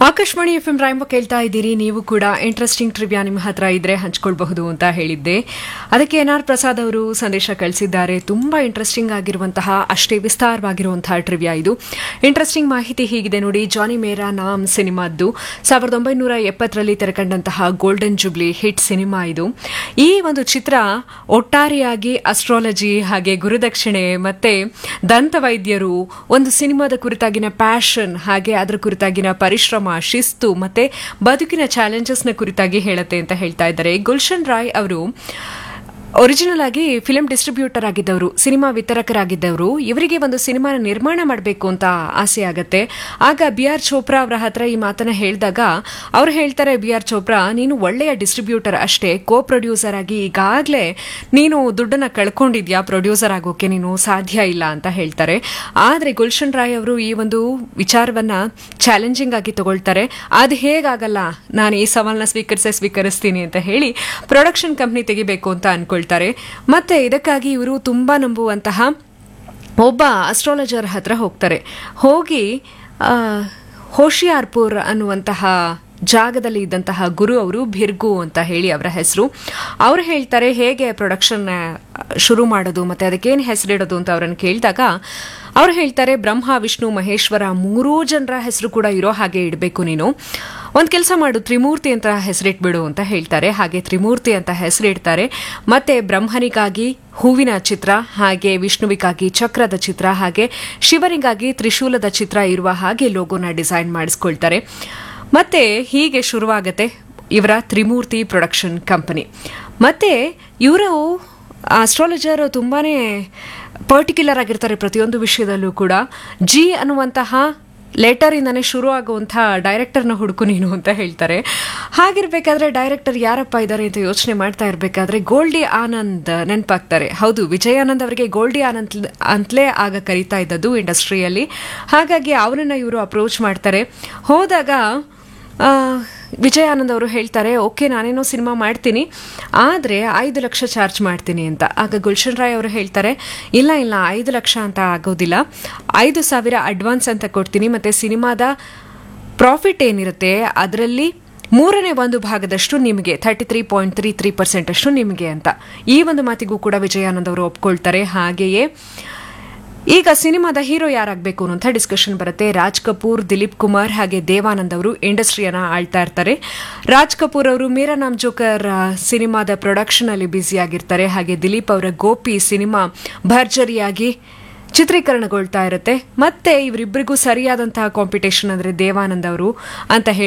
Akashvani F M ರಾಯಂಬ ಕೇಳ್ತಾ ಇದ್ದೀರಿ ನೀವು ಕೂಡ ಇಂಟ್ರೆಸ್ಟಿಂಗ್ ಟ್ರಿವ್ಯಾ ನಿಮ್ಮ ಹತ್ರ ಇದ್ರೆ ಹಂಚ್ಕೊಳ್ಬಹುದು ಅಂತ ಹೇಳಿದ್ದೆ ಅದಕ್ಕೆ ಎನ್ ಆರ್ ಪ್ರಸಾದ್ ಅವರು ಸಂದೇಶ ಕಳಿಸಿದ್ದಾರೆ ತುಂಬಾ ಇಂಟ್ರೆಸ್ಟಿಂಗ್ ಆಗಿರುವಂತಹ ಅಷ್ಟೇ ವಿಸ್ತಾರವಾಗಿರುವಂತಹ ಟ್ರಿವ್ಯಾ ಇದು ಇಂಟ್ರೆಸ್ಟಿಂಗ್ ಮಾಹಿತಿ ಹೀಗಿದೆ ನೋಡಿ ಜಾನಿ ಮೇರಾ ನಾಮ್ ಸಿನಿಮಾದ್ದು ಸಾವಿರದ ಒಂಬೈನೂರ ಎಪ್ಪತ್ತರಲ್ಲಿ ತೆರೆಕಂಡಂತಹ ಗೋಲ್ಡನ್ ಜುಬ್ಲಿ ಹಿಟ್ ಸಿನಿಮಾ ಇದು ಈ ಒಂದು ಚಿತ್ರ ಒಟ್ಟಾರೆಯಾಗಿ ಅಸ್ಟ್ರಾಲಜಿ ಹಾಗೆ ಗುರುದಕ್ಷಿಣೆ ಮತ್ತೆ ದಂತವೈದ್ಯರು ಒಂದು ಸಿನಿಮಾದ ಕುರಿತಾಗಿನ ಪ್ಯಾಷನ್ ಹಾಗೆ ಅದರ ಕುರಿತಾಗಿನ ಪರಿಶ್ರಮ ಶಿಸ್ತು ಮತ್ತೆ ಬದುಕಿನ ಚಾಲೆಂಜಸ್ನ ಕುರಿತಾಗಿ ಹೇಳುತ್ತೆ ಅಂತ ಹೇಳ್ತಾ ಇದ್ದಾರೆ ಗುಲ್ಶನ್ ರಾಯ್ ಅವರು ಒರಿಜಿನಲ್ ಆಗಿ ಫಿಲ್ಮ್ ಡಿಸ್ಟ್ರಿಬ್ಯೂಟರ್ ಆಗಿದ್ದವರು ಸಿನಿಮಾ ವಿತರಕರಾಗಿದ್ದವರು ಇವರಿಗೆ ಒಂದು ಸಿನಿಮಾನ ನಿರ್ಮಾಣ ಮಾಡಬೇಕು ಅಂತ ಆಸೆ ಆಗತ್ತೆ ಆಗ ಬಿ ಆರ್ ಚೋಪ್ರಾ ಅವರ ಹತ್ರ ಈ ಮಾತನ್ನ ಹೇಳಿದಾಗ ಅವ್ರು ಹೇಳ್ತಾರೆ ಬಿ ಆರ್ ಚೋಪ್ರಾ ನೀನು ಒಳ್ಳೆಯ ಡಿಸ್ಟ್ರಿಬ್ಯೂಟರ್ ಅಷ್ಟೇ ಕೋ ಪ್ರೊಡ್ಯೂಸರ್ ಆಗಿ ಈಗಾಗಲೇ ನೀನು ದುಡ್ಡನ್ನ ಕಳ್ಕೊಂಡಿದ್ಯಾ ಪ್ರೊಡ್ಯೂಸರ್ ಆಗೋಕೆ ನೀನು ಸಾಧ್ಯ ಇಲ್ಲ ಅಂತ ಹೇಳ್ತಾರೆ ಆದರೆ ಗುಲ್ಶನ್ ರಾಯ್ ಅವರು ಈ ಒಂದು ವಿಚಾರವನ್ನ ಚಾಲೆಂಜಿಂಗ್ ಆಗಿ ತಗೊಳ್ತಾರೆ ಅದು ಹೇಗಾಗಲ್ಲ ನಾನು ಈ ಸವಾಲನ್ನ ಸ್ವೀಕರಿಸೇ ಸ್ವೀಕರಿಸ್ತೀನಿ ಅಂತ ಹೇಳಿ ಪ್ರೊಡಕ್ಷನ್ ಕಂಪ್ನಿ ತೆಗಿಬೇಕು ಅಂತ ಅನ್ಕೊಳ್ತಾರೆ ಮತ್ತೆ ಇದಕ್ಕಾಗಿ ಇವರು ತುಂಬಾ ನಂಬುವಂತಹ ಒಬ್ಬ ಅಸ್ಟ್ರಾಲಜರ್ ಹತ್ರ ಹೋಗ್ತಾರೆ ಹೋಗಿ ಆ, ಹೋಶಿಯಾರ್ಪುರ್ ಅನ್ನುವಂತಹ ಜಾಗದಲ್ಲಿ ಇದ್ದಂತಹ ಗುರು ಅವರು ಭಿರ್ಗು ಅಂತ ಹೇಳಿ ಅವರ ಹೆಸರು ಅವ್ರು ಹೇಳ್ತಾರೆ ಹೇಗೆ ಪ್ರೊಡಕ್ಷನ್ ಶುರು ಮಾಡೋದು ಮತ್ತೆ ಅದಕ್ಕೇನು ಹೆಸರಿಡೋದು ಅಂತ ಅವರನ್ನು ಕೇಳಿದಾಗ ಅವ್ರು ಹೇಳ್ತಾರೆ ಬ್ರಹ್ಮ ವಿಷ್ಣು ಮಹೇಶ್ವರ ಮೂರೂ ಜನರ ಹೆಸರು ಕೂಡ ಇರೋ ಹಾಗೆ ಇಡಬೇಕು ನೀನು ಒಂದು ಕೆಲಸ ಮಾಡು ತ್ರಿಮೂರ್ತಿ ಅಂತ ಹೆಸರಿಟ್ಬಿಡು ಅಂತ ಹೇಳ್ತಾರೆ ಹಾಗೆ ತ್ರಿಮೂರ್ತಿ ಅಂತ ಹೆಸರಿಡ್ತಾರೆ ಮತ್ತೆ ಬ್ರಹ್ಮನಿಗಾಗಿ ಹೂವಿನ ಚಿತ್ರ ಹಾಗೆ ವಿಷ್ಣುವಿಗಾಗಿ ಚಕ್ರದ ಚಿತ್ರ ಹಾಗೆ ಶಿವನಿಗಾಗಿ ತ್ರಿಶೂಲದ ಚಿತ್ರ ಇರುವ ಹಾಗೆ ಲೋಗೋನ ಡಿಸೈನ್ ಮಾಡಿಸ್ಕೊಳ್ತಾರೆ ಮತ್ತೆ ಹೀಗೆ ಶುರುವಾಗತ್ತೆ ಇವರ ತ್ರಿಮೂರ್ತಿ ಪ್ರೊಡಕ್ಷನ್ ಕಂಪನಿ ಮತ್ತೆ ಇವರು ಆಸ್ಟ್ರಾಲಜರ್ ತುಂಬಾನೇ ಪರ್ಟಿಕ್ಯುಲರ್ ಆಗಿರ್ತಾರೆ ಪ್ರತಿಯೊಂದು ವಿಷಯದಲ್ಲೂ ಕೂಡ ಜಿ ಅನ್ನುವಂತಹ ಲೆಟರ್ ಇಂದಾನೆ ಶುರು ಆಗುವಂಥ ಡೈರೆಕ್ಟರ್ನ ಹುಡುಕು ನೀನು ಅಂತ ಹೇಳ್ತಾರೆ ಹಾಗಿರ್ಬೇಕಾದ್ರೆ ಡೈರೆಕ್ಟರ್ ಯಾರಪ್ಪ ಇದ್ದಾರೆ ಅಂತ ಯೋಚನೆ ಮಾಡ್ತಾ ಇರಬೇಕಾದ್ರೆ ಗೋಲ್ಡಿ ಆನಂದ್ ನೆನಪಾಗ್ತಾರೆ ಹೌದು ವಿಜಯಾನಂದ್ ಅವರಿಗೆ ಗೋಲ್ಡಿ ಆನಂದ್ ಅಂತಲೇ ಆಗ ಕರೀತಾ ಇದ್ದದ್ದು ಇಂಡಸ್ಟ್ರಿಯಲ್ಲಿ ಹಾಗಾಗಿ ಅವನನ್ನ ಇವರು ಅಪ್ರೋಚ್ ಮಾಡ್ತಾರೆ ಹೋದಾಗ ಆ, ವಿಜಯಾನಂದ್ ಅವರು ಹೇಳ್ತಾರೆ ಓಕೆ ನಾನೇನೋ ಸಿನಿಮಾ ಮಾಡ್ತೀನಿ ಆದರೆ ಐದು ಲಕ್ಷ ಚಾರ್ಜ್ ಮಾಡ್ತೀನಿ ಅಂತ ಆಗ ಗುಲ್ಶನ್ ರಾಯ್ ಅವರು ಹೇಳ್ತಾರೆ ಇಲ್ಲ ಇಲ್ಲ ಐದು ಲಕ್ಷ ಅಂತ ಆಗೋದಿಲ್ಲ ಐದು ಸಾವಿರ ಅಡ್ವಾನ್ಸ್ ಅಂತ ಕೊಡ್ತೀನಿ ಮತ್ತು ಸಿನಿಮಾದ ಪ್ರಾಫಿಟ್ ಏನಿರುತ್ತೆ ಅದರಲ್ಲಿ ಮೂರನೇ ಒಂದು ಭಾಗದಷ್ಟು ನಿಮಗೆ thirty three point three three percent ಅಷ್ಟು ನಿಮಗೆ ಅಂತ ಈ ಒಂದು ಮಾತಿಗೂ ಕೂಡ ವಿಜಯಾನಂದ್ ಅವರು ಒಪ್ಕೊಳ್ತಾರೆ ಹಾಗೆಯೇ ಈಗ ಸಿನಿಮಾದ ಹೀರೋ ಯಾರಾಗಬೇಕು ಅನ್ನುವಂಥ ಡಿಸ್ಕಷನ್ ಬರುತ್ತೆ ರಾಜ್ ಕಪೂರ್ ದಿಲೀಪ್ ಕುಮಾರ್ ಹಾಗೆ ದೇವಾನಂದ್ ಅವರು ಇಂಡಸ್ಟ್ರಿಯನ್ನ ಆಳ್ತಾ ಇರ್ತಾರೆ ರಾಜ್ ಕಪೂರ್ ಅವರು ಮೇರಾ ನಾಮ್ ಜೋಕರ್ ಆ, ಸಿನಿಮಾದ ಪ್ರೊಡಕ್ಷನ್ ಅಲ್ಲಿ ಬ್ಯುಸಿ ಆಗಿರ್ತಾರೆ ಹಾಗೆ ದಿಲೀಪ್ ಅವರ ಗೋಪಿ ಸಿನಿಮಾ ಭರ್ಜರಿಯಾಗಿ ಚಿತ್ರೀಕರಣಗೊಳ್ತಾ ಇರುತ್ತೆ ಮತ್ತೆ ಇವರಿಬ್ಬರಿಗೂ ಸರಿಯಾದಂತಹ ಕಾಂಪಿಟೇಷನ್ ಅಂದ್ರೆ ದೇವಾನಂದ್ ಅವರು ಅಂತ ಹೇಳಿ